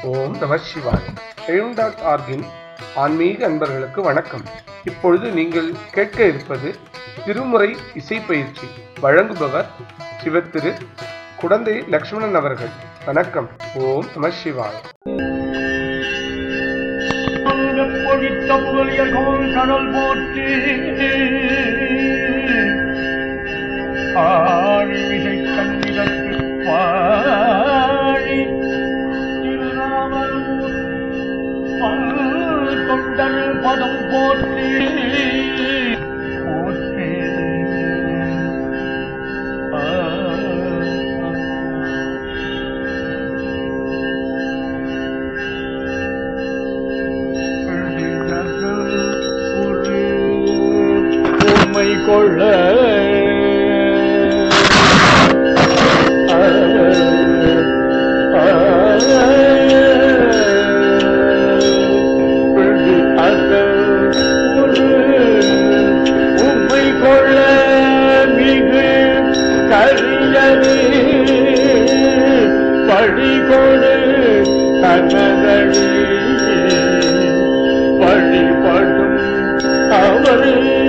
ஓம் நம சிவாய் எழும் டாட் ஆர்கின் ஆன்மீக அன்பர்களுக்கு வணக்கம் இப்பொழுது நீங்கள் கேட்க இருப்பது திருமுறை இசைப்பயிற்சி வழங்குபவர் சிவத்திரு குடந்தை லக்ஷ்மணன் அவர்கள் வணக்கம் ஓம் நம சிவாய் அங்கப் பொழித்த புகழியர் கோல் கடல் போற்றி ஆழ்விசை கண்ணிதற்கு பாழி திருநாமலூர் பல் தொண்டர் பதம் போற்றி போற்றி ஆ உண்மை கொள்ள உண்மை கொள்ள மிகு கரியது பழிகொடு கனதடி வழிபடும் அவர்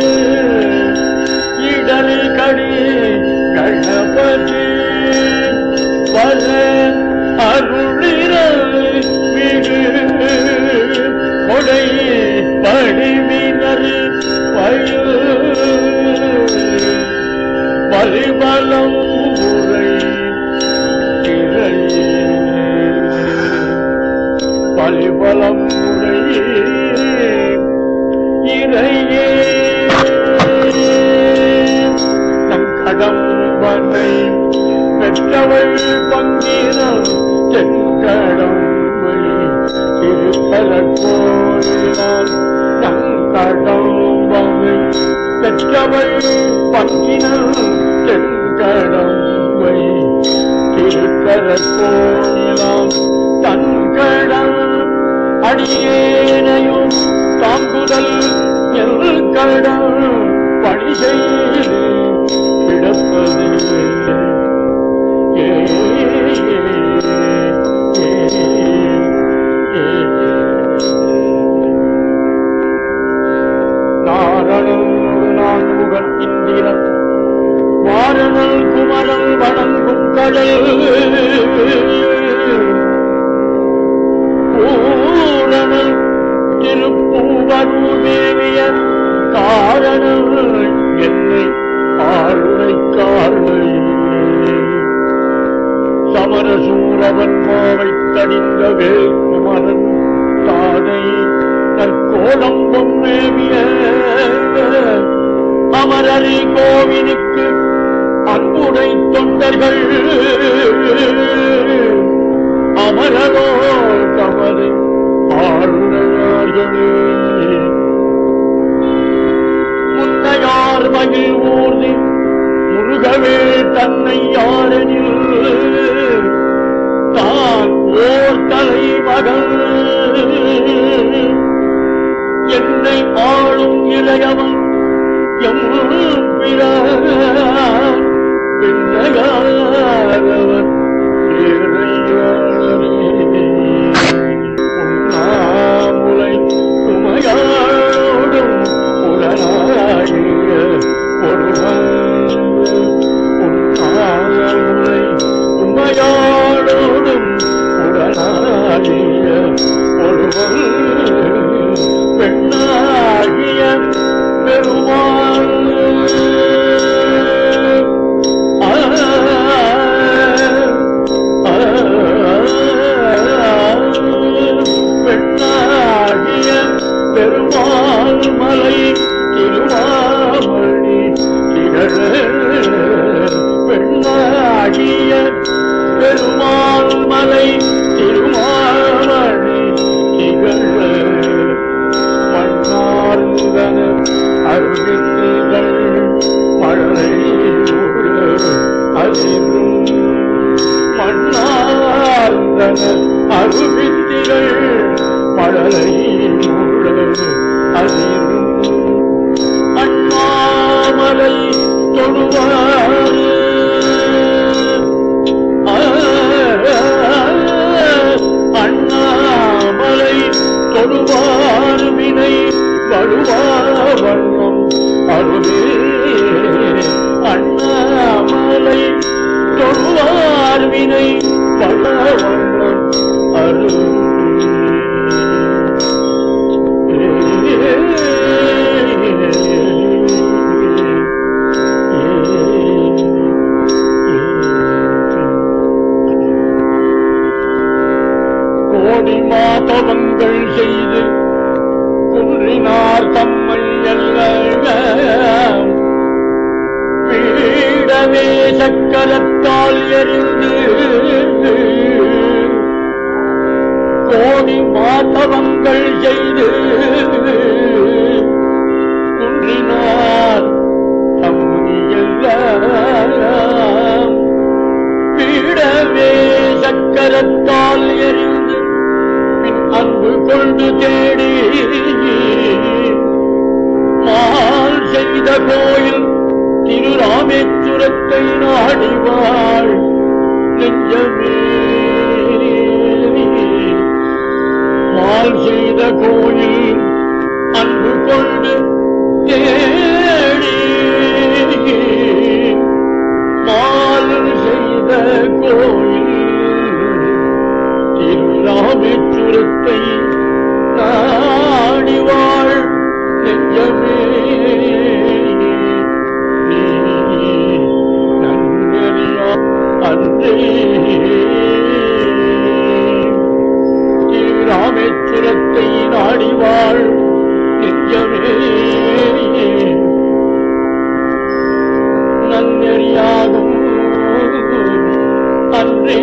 இடல் கடி கணபதி வர அருளிரல் மிகு கொடை படிவினர் பயு பலிபலம் முறை இறையே பலிபலம் முறையே இறையே நம் கடம்பனை பெற்றவள் பங்கினம் தென்கடம்பை திருப்பலக்கோயிலான் நம் கடம்பனை பெற்றவள் பங்கினம் தென்கடம்பை திருக்கரக்கோயிலான் தன்கடம் அடியேனையும் தாங்குதல் எல் கடம் பணி செய்து கிடப்பது ஏ, ஏ, ஏ, நாரணன் நான் முகத்திந்திரன் வாரணல் குமரல் வணங்கும் கடல் பூரணல் திருப்பூவரூர் மேவிய காரணல் என்னை ஆளுரை காரணை சமரசூரவன் மாவை தடிந்த வேல்குமரன் தானை நற்கோடம்பம் மேவிய அமரரி கோவிலுக்கு அன்புடை தொண்டர்கள் அமரரோ தமது ஆளுநர்களே முன்னையார் மகிழ் ஊர்தி முருகவே தன்னை யாரெனில் தான் ஓர் தலைமகன் என்னை ஆளும் இளையவன் எம் பிறான் பின்னகாரவன் உண்ணாமுலை உமையாடும் உடனாகிய ஒருவன் உண்ணாமுலை உமையாடும் உடனாகிய ஒருவன் பெண்ணாகிய பெருமாள் பெண்ணாகிய பெருமாள் மலை திருவாமணி திகழ பெண்ணாகிய பெருமாள் மலை திருமாமணி திகழ மண்ணார்ந்தன அருவிகள் மழை அறிவும் மண்ணார்ந்தன அருவித்திகள் மழலை முழு அறிவும் அண்ணாமலை தொழுவார் அண்ணா கோடி மாதவங்கள் செய்து குன்றினார் தம்மை அல்ல பீடமே சக்கரத்தால் எரிந்து கோடி மாதவங்கள் செய்து குன்றினார் தம்மை எல்லாம் பீடமே சக்கரத்தால் எரிந்து பின் அன்பு கொண்டு தேடி மால் செய்த கோயில் திருராமேச்சுரத்தை நாடிவாள் நெஞ்சமே மால் செய்த கோயில் அன்பு கொண்டு தேடி மால் செய்த கோயில் திருராமேச்சுரத்தை நாடிவாள் நெஞ்சமே நீ நன்னறியா அன்றே திருராமேச்சுரத்தை நாடிவாள் நெஞ்சமே நன்னெறியாகும் அன்றே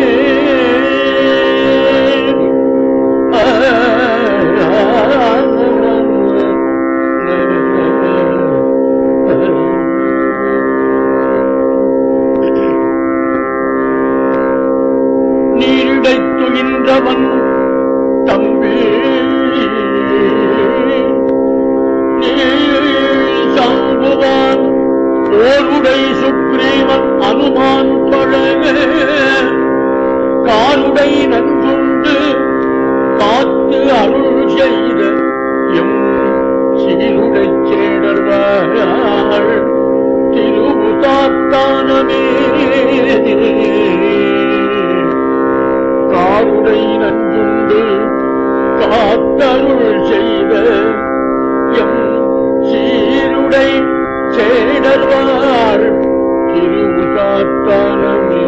நீரிடை துயின்றவன் தம்பி சம்புவான் ஓருடை சுக்ரீவன் அனுமான் பழக காருடை நன்றுண்டு காத்து அருள் செய்த எம் சீருடை சேடர்வாள் திருவுதாத்தானமே காருடை நன்றுண்டு காத்தருள் செய்த எம் சீருடை சேடர்வாள் திருவுதாத்தானமே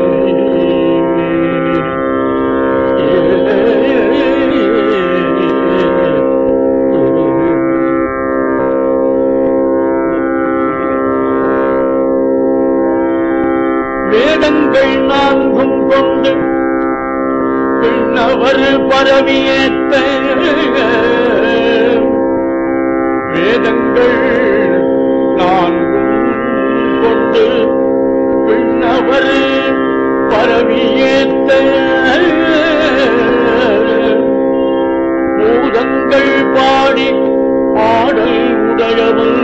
வேதங்கள் நான்கும் கொண்டு பின்னவர் பரவியேத்த வேதங்கள் நான்கும் கொண்டு பின்னவர் பரவியேத்த பூதங்கள் பாடி பாடல் உடையவள்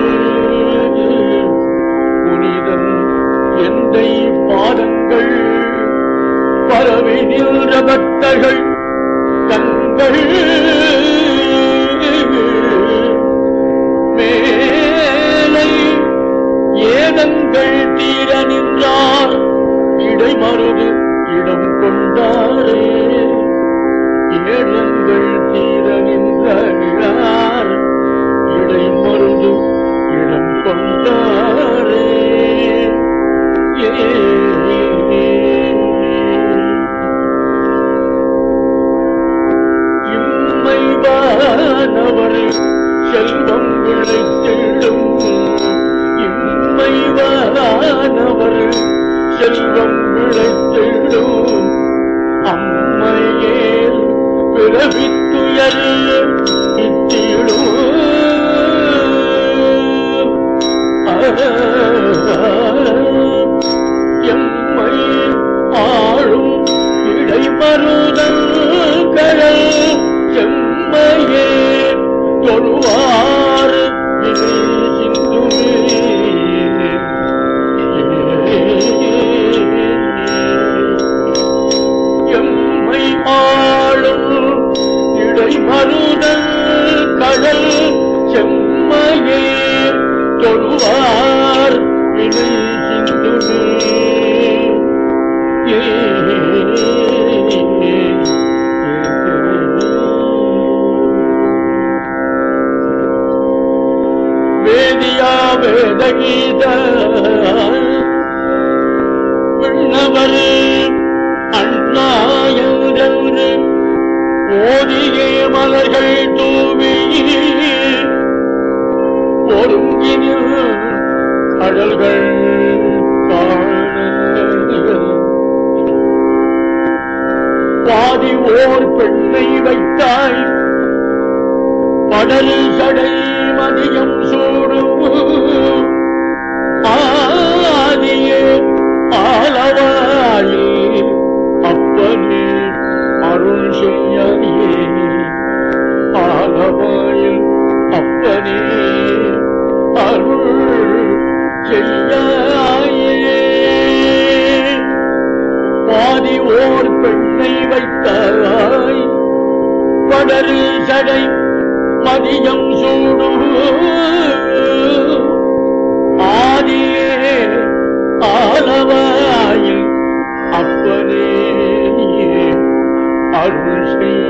புனிதன் எந்தை பாதங்கள் பரவி நின்ற பக்தர்கள் கண்கள் மேலை ஏதங்கள் தீர நின்றார் இடைமருது இடம் கொண்டாரே ஏழங்கள் தீர நின்றார் இடைமருது இடம் கொண்டாரே ஏ இம்மைவானவர் செல்வம் விளைத்திடும் இம்மைவானவர் செல்வம் விளைத்திடும் அம்மையே பிறவித்துயர் இத்திடும் எம்மை ஆளும் இடைமருதல் கடல் செம்மையே தொழுவார் இணை சிந்துமே எம்மை ஆளும் இடைமருதல் கடல் செம்மையே தொழுவார் வினை சிந்துமே வேதியா வேதகீத விண்ணவர் அண்ணாயன்று ஓதியே மலர்கள் தூவி ஒருங்கினில் கடல்கள் காண பாதி ஓர் பெண்ணை வைத்தாய் படல் சடை மதியம் சூடும் ஆதியே ஆலவாயே அப்பனே அருள் செய்யாயே ஆலவாயில் அப்பனே அருள் செய்யாயே பாதி ஓர் பெண்ணை வைத்தாய் படரு சடை மதியம் சூடும் ஆதியே ஆலவாயில் அப்பனே அருள் செய்ய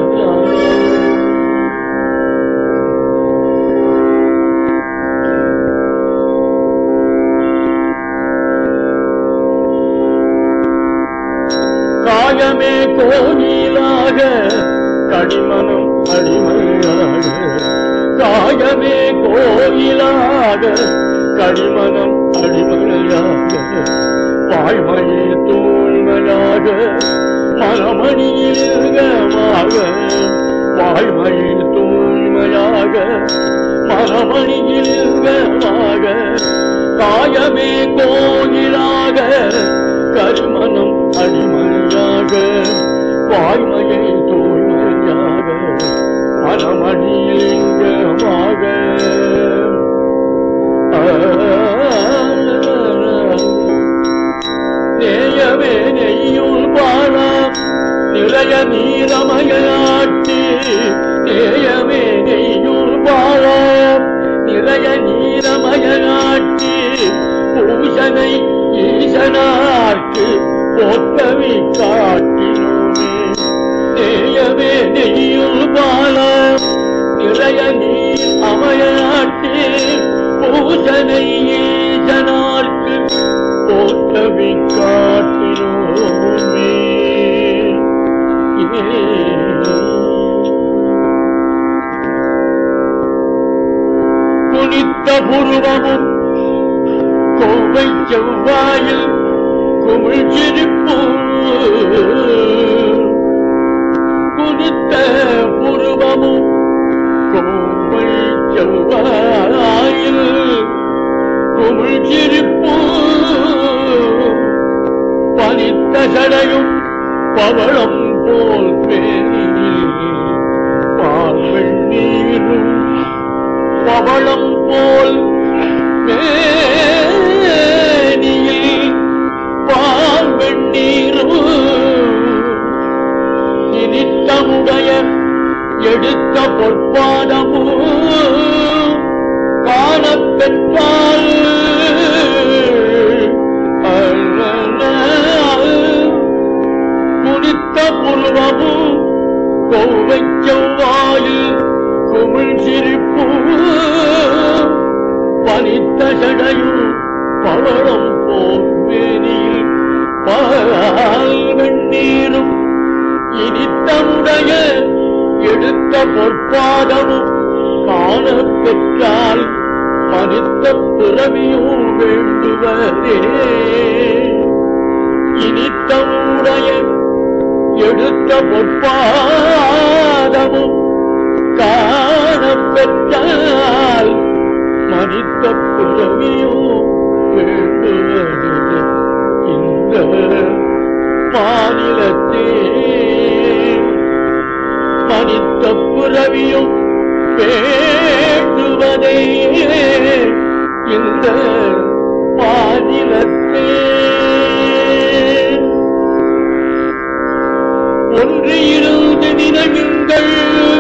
காயமே கோயிலாக கடிமனம் அடிமையாக காயமே கோயிலாக கடிமனம் அடிமையாக வாய்மையே தூய்மையாக மனமணியில்கமாக வாய்மையே தூய்மையாக மனமணியில்கமாக காயமே கோயிலாக கருமனம் அடிமையாக வாய்மையை தூய்மையாக மனமணியிலிங்கமாக நேயமே நெய்யுள் பாலா நிறைய நீரமயாட்டி நேயமே நெய்யுள் பாலா நிறைய நீரமயாட்டி பூஷனை ஈசனார்க்கு போற்றவி காட்டினோமே நேயமே நெய்யுள் பாலா நிறைய நீர் அமையாட்டி பூஷனை ஈசனார்க்கு போற்றவி காட்டினோமே குனித்த புருவமும் கோவை செவ்வாயில் குமிழ் சிரிப்பும் குனித்த புருவமும் கோவை செவ்வாயில் குமிழ் சிரிப்பும் பனித்த சடையும் பவளம் போல் பேரில் பால் வெண்ணீரும் பவளம் போல் மேனியில் பால் வெண்ணீரும் நினித்தமுடைய எடுத்த பொற்பாதமும் காணப் பெற்றால் குனித்த புருவமும் கோவை செவ்வாயில் குமிழ் சிரிப்பும் பனித்த சடையும் பவளம் போல் மேனியில் பால் வெண்ணீரும் இனித்தமுடைய எடுத்த பொற்பாதமும் காணப் பெற்றால் மனித்த பிறவியும் வேண்டுவரே இனித்தமுடைய எடுத்த பொற்பாதமும் காணப் பெற்றால் மனித்த பிறவியும் வேண்டுவரே இந்த மாநிலத்தே மனித்த புறவியும் வேண்டுவதே இந்த மாநிலத்தே ஒன்றியிருந்து நினைவுங்கள்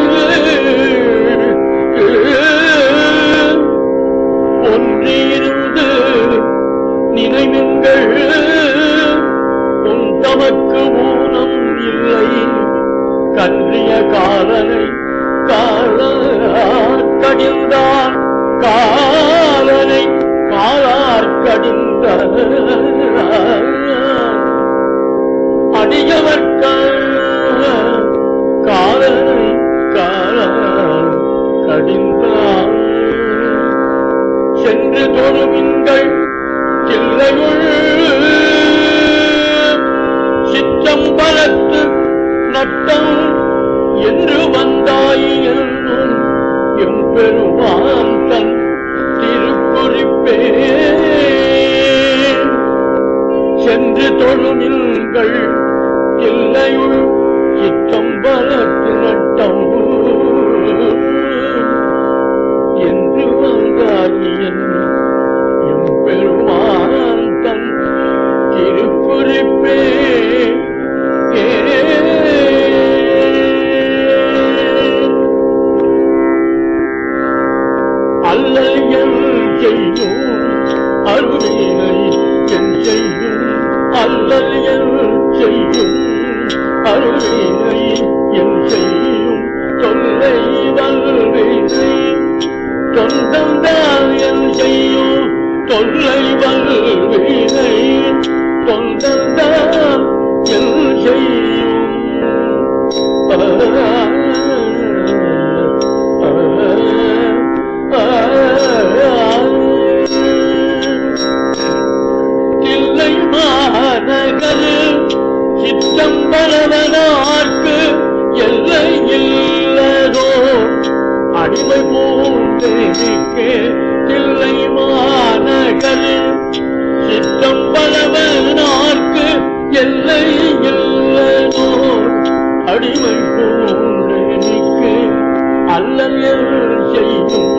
ஒன்றியிருந்து நினைவுங்கள் உன் தமக்கு ஊனம் இல்லை கன்றிய காலனை காலடிந்தான் காலனை காலார் கடிந்த அடியவர்க்க கால என்று வந்தாய் என்னும் எம்பெருமான் தன் திருக்குறிப்பே சென்று தொழுமில்கள் இல்லையுள் சிற்றம்பலத்து நட்டம் என்று வந்தாயின் எம்பெருமான் தன் திருக்குறிப்பே அல்லல் என் செய்யும் அருவினை என் செய்யும் அல்லல் என் செய்யும் அருவினை என் செய்யும் தொல்லை வல்வினை தொந்தந்தால் என் செய்யும் தொல்லை வல்வினை தொந்தந்தால் என் செய்யும் தில்லை மாநகர் சிற்றம்பலவனார்க்கு எல்லை இல்லதோ அடிமை பூந்தேனிக்கு தில்லை மாநகர் சிற்றம்பலவனார்க்கு எல்லை இல்லதோ அடிமை பூந்தேனிக்கு அல்லல் செய்யும்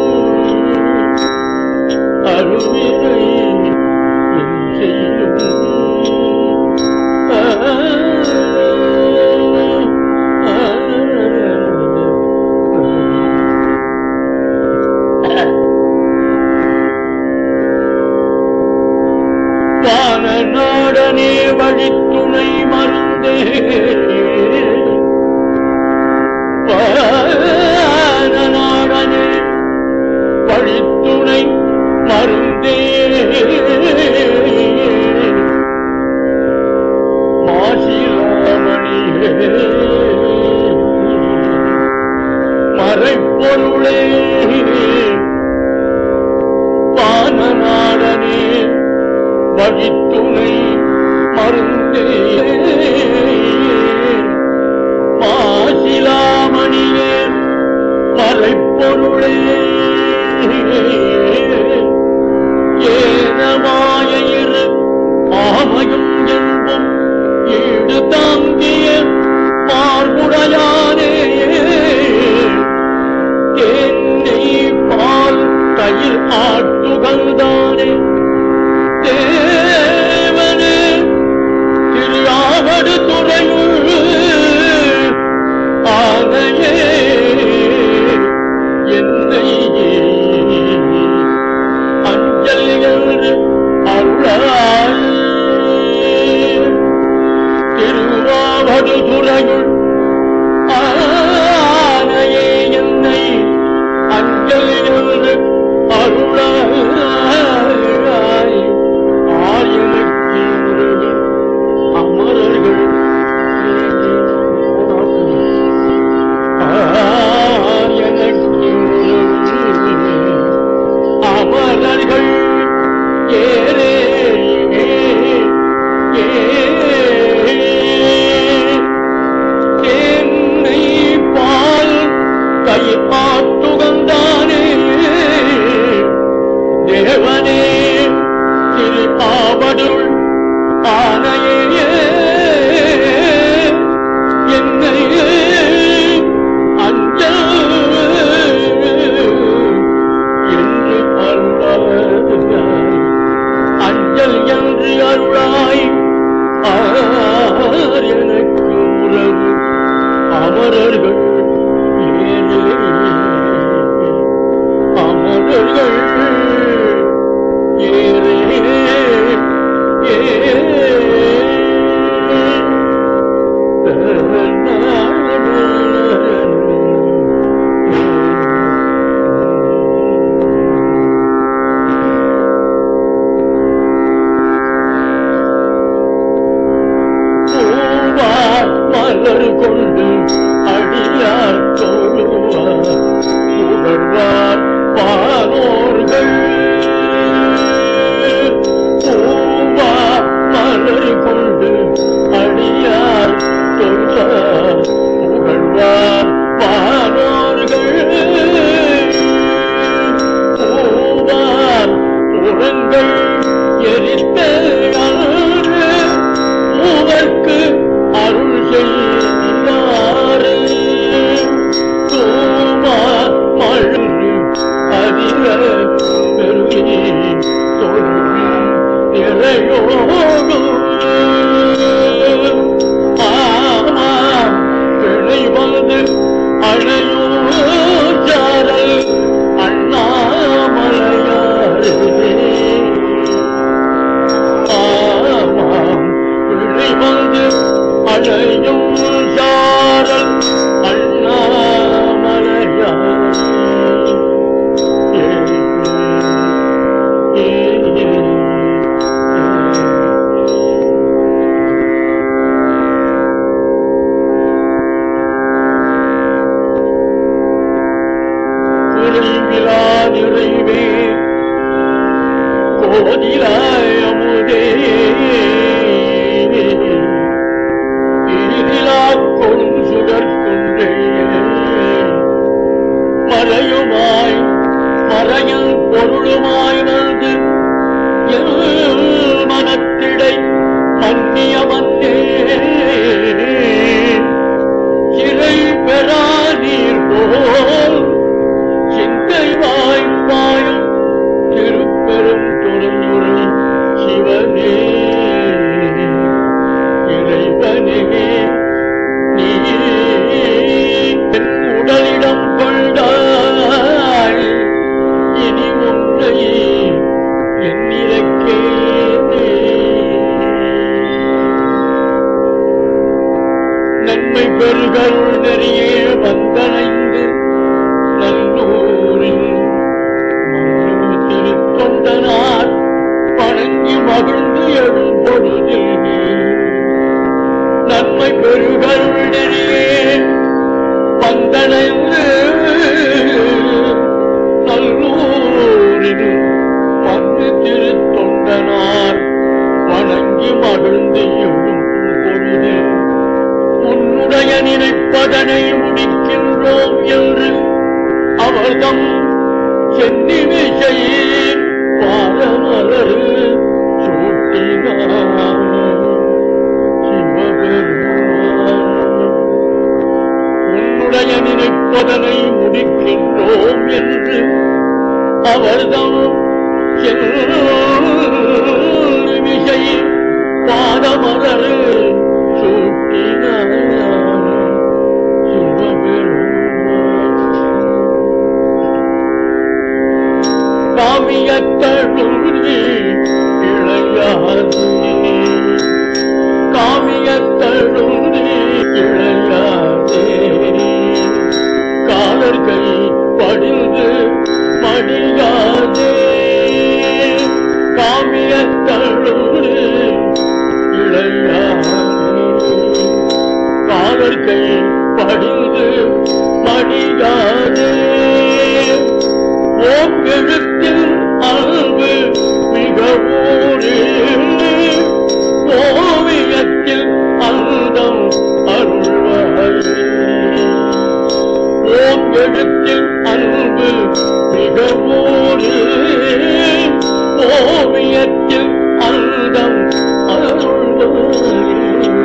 அருவினை என் செய்யும் ஆ, ஆ, ஆ. வான நாடனே வழித்துணை மருந்தே வான நாடனே வழித்துணை மருந்தே மாசிலாமணியே மறைப்பொருளே வானநாடனே வழித்துணை மருந்தே மாசிலாமணியே மறைப்பொருளே ஏனமாயிரு ஆமையும் என்பும் ஈடு தாங்கிய பார்முடையானே தேன்னை பால் தயிர் ஆட்டுகள்தானே தேவனே திருயாவடு துறையுள் ஆனையே என்னை அஞ்சல் என்று அருளாய் திருவாவடுதுறையுள் பூவார் புறங்கள் எரித்த அன்று மூவர்க்கு அருள் செய்தாரு தூமார் மழு அதிர பெருகி தொழுவி நிறையோடு ஆமாம் பிழை வந்து அழையும் சாரல் அண்ணாமலையாரே ஆமாம் பிழை வந்து அழையும் சாரல் அண்ணாமலையாரே ஏ ஏ ஏ நிறைவிலா நிறைவே கோதிலாய் அமுதே இதிலா கொழுசுடற்குன்றே மறையுமாய் மறையில் பொருளுமாய் வந்து என் மனத்திடை மன்னிய மன்னே சிறை பெறா நீர் போல் சிந்தை வாய்ப்பாயும் திருப்பெரும் துறையுறை சிவனே இறைவனே நீ என் உடலிடம் கொண்டாய் இனி உன்னை என்னிலக்கே நன்மை பெறுகள் நெறியே வந்தனைந்து நல்லூரில் மன்னு திருத்தொண்டனார் வணங்கி மகிழ்ந்து எழும் பொழுதில் நன்மை பெறுகள் நெறியே வந்தனைந்து நல்லூரில் மன்னு திருத்தொண்டனார் வணங்கி மகிழ்ந்து எழும் பொழுதில் உன்னுடைய நினைப்பதனை முடிக்கின்றோம் என்று அவர்தம் சென்னி விஷயில் பாரமலர் சூட்டினார் சிவபெருமான் உன்னுடைய நினைப்பதனை முடிக்கின்றோம் என்று அவர்தம் சென்னி விஷயில் பாதமலர் சூட்டினார் காமியத்தழுந்தி இளையாதே காமியத்தழுந்தி இளையாதே காலர்கள் படிந்து மடியாதே காமியத்தழுந்தி இளையாதே காலர்கள் படிந்து மடியாதே ஓம் எழுத்தில் அன்பு மிக ஊரே ஓவியத்தில் அந்தம் அருள்வாயே ஓம் எழுத்தில் அன்பு மிக ஊரே ஓவியத்தில் அந்தம் அருள்வாயே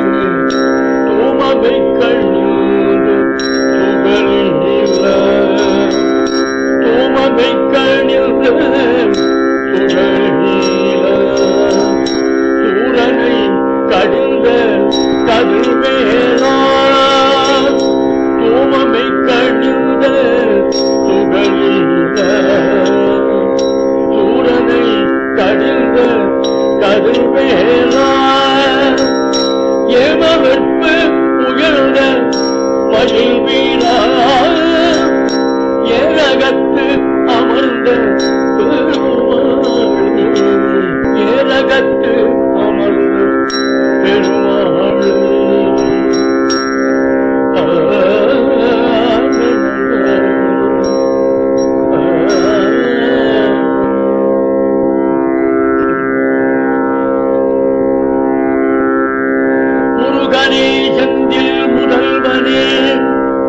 தூமமை கண்ணீர் சுகலீல தூமமை கண்ணில் சுடலீல சூரனை கடிந்த கதிர்வேலா தூமமை கடிந்த சுகலீல சூரனை கடிந்த கதிர்வேலா ஏமவெற்பு உயர்ந்த மயில் வீரா ஏரகத்து அமர்ந்த பெருமாளே ஏரகத்து அமர்ந்த பெருமாளே முருகனே செந்தில் முதல்வனே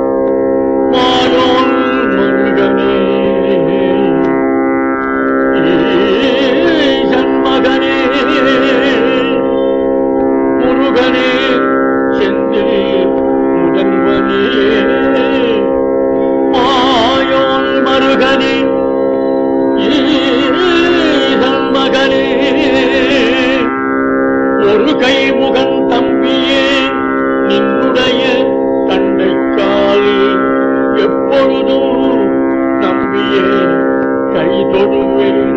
எப்பொழுதும் நம்பியே கை தொடுவேன்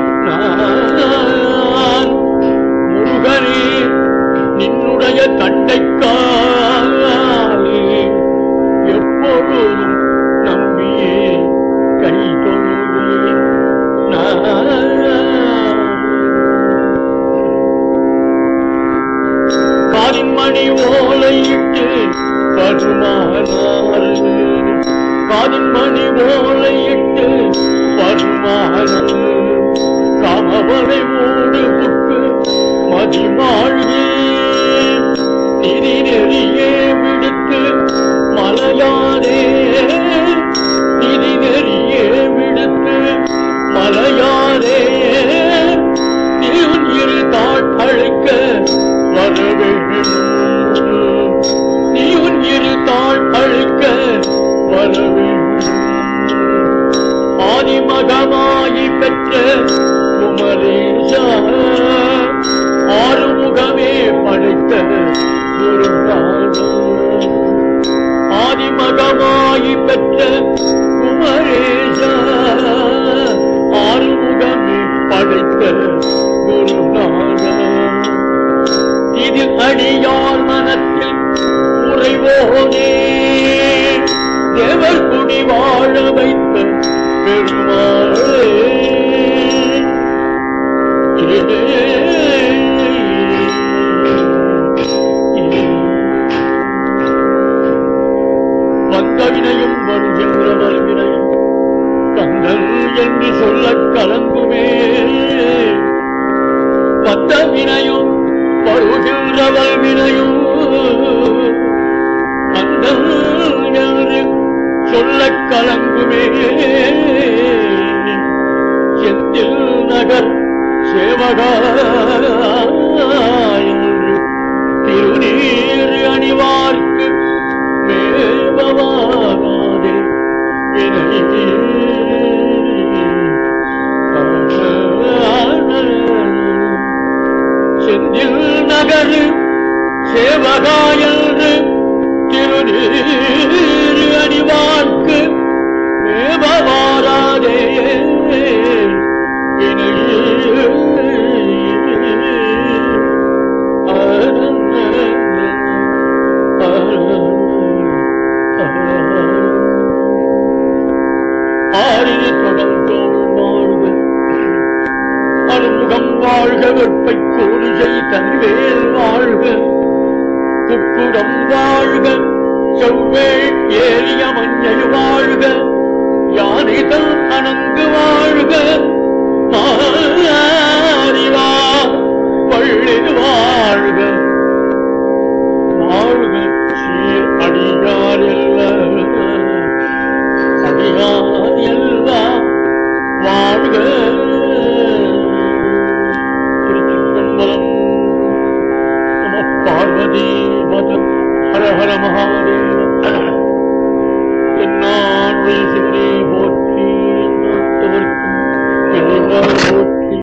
நான் முருகனே நின்னுடைய தண்டைக்காலே எப்பொழுதும் நம்பியே கை தொழுவேன் நான் காலின் மணி ஓலையிட்டு வருமானார் காலின் மணி ஓலையிட்டு வருமானார் காமவரை மூடு புக்கு மதிமாழ்வே நிதி நெறியே விடுத்து மலையாரே நிதி நெறியே விடுத்து மலையாரே நீயும் இரு தாழ்த்தழைக்க வர வேண்டும் நீ உன் இரு தாழ் அழைக்க வர வேண்டும் ஆதிமகமாயி பெற்ற குமரேஷா ஆறுமுகமே படைத்த குருநாதா ஆதிமகமாயி பெற்ற குமரேஷா ஆறுமுகமே படைத்த குருநாதா இதில் அடியார் மனத்தில் உறைவோனே தேவர் குடி வாழ வைத்த பெருமாளே வந்த வினையும் வருகின்ற வல்வினையும் கந்தல் என்று சொல்லக் கலங்குமே வந்த வினையும் வருகின்றவள் வினையும் அந்த சொல்லக் கலங்குமே செந்தில் நகர் சேவகாயன்று திருநீர் அணிவார்க்கு மேபவாகாதே வினை செந்தில் நகர் சேவகாயன்று திருநீர் அணிவார்க்கு மேபவாராதே ஆறிய தொடர்ந்தோள் வாழ்க அருமுகம் வாழ்க வெப்பை கோடிகை தன்வேல் வாழ்க குக்குடம் வாழ்க செவ்வேள் ஏறிய மஞ்சள் வாழ்க யானைகள் அணங்கு வாழ்க மாறிவா பள்ளி வாழ்க வாழ்க சீர் அடியார் எல்லாம் அடியார் எல்லாம் வாழ்க திருச்சிற்றம்பலம் நம பார்வதி மதம் ஹர ஹர மகாதேவ என்னான் சிவனே போற்றி நாட்டவர்க்கும் இறைவா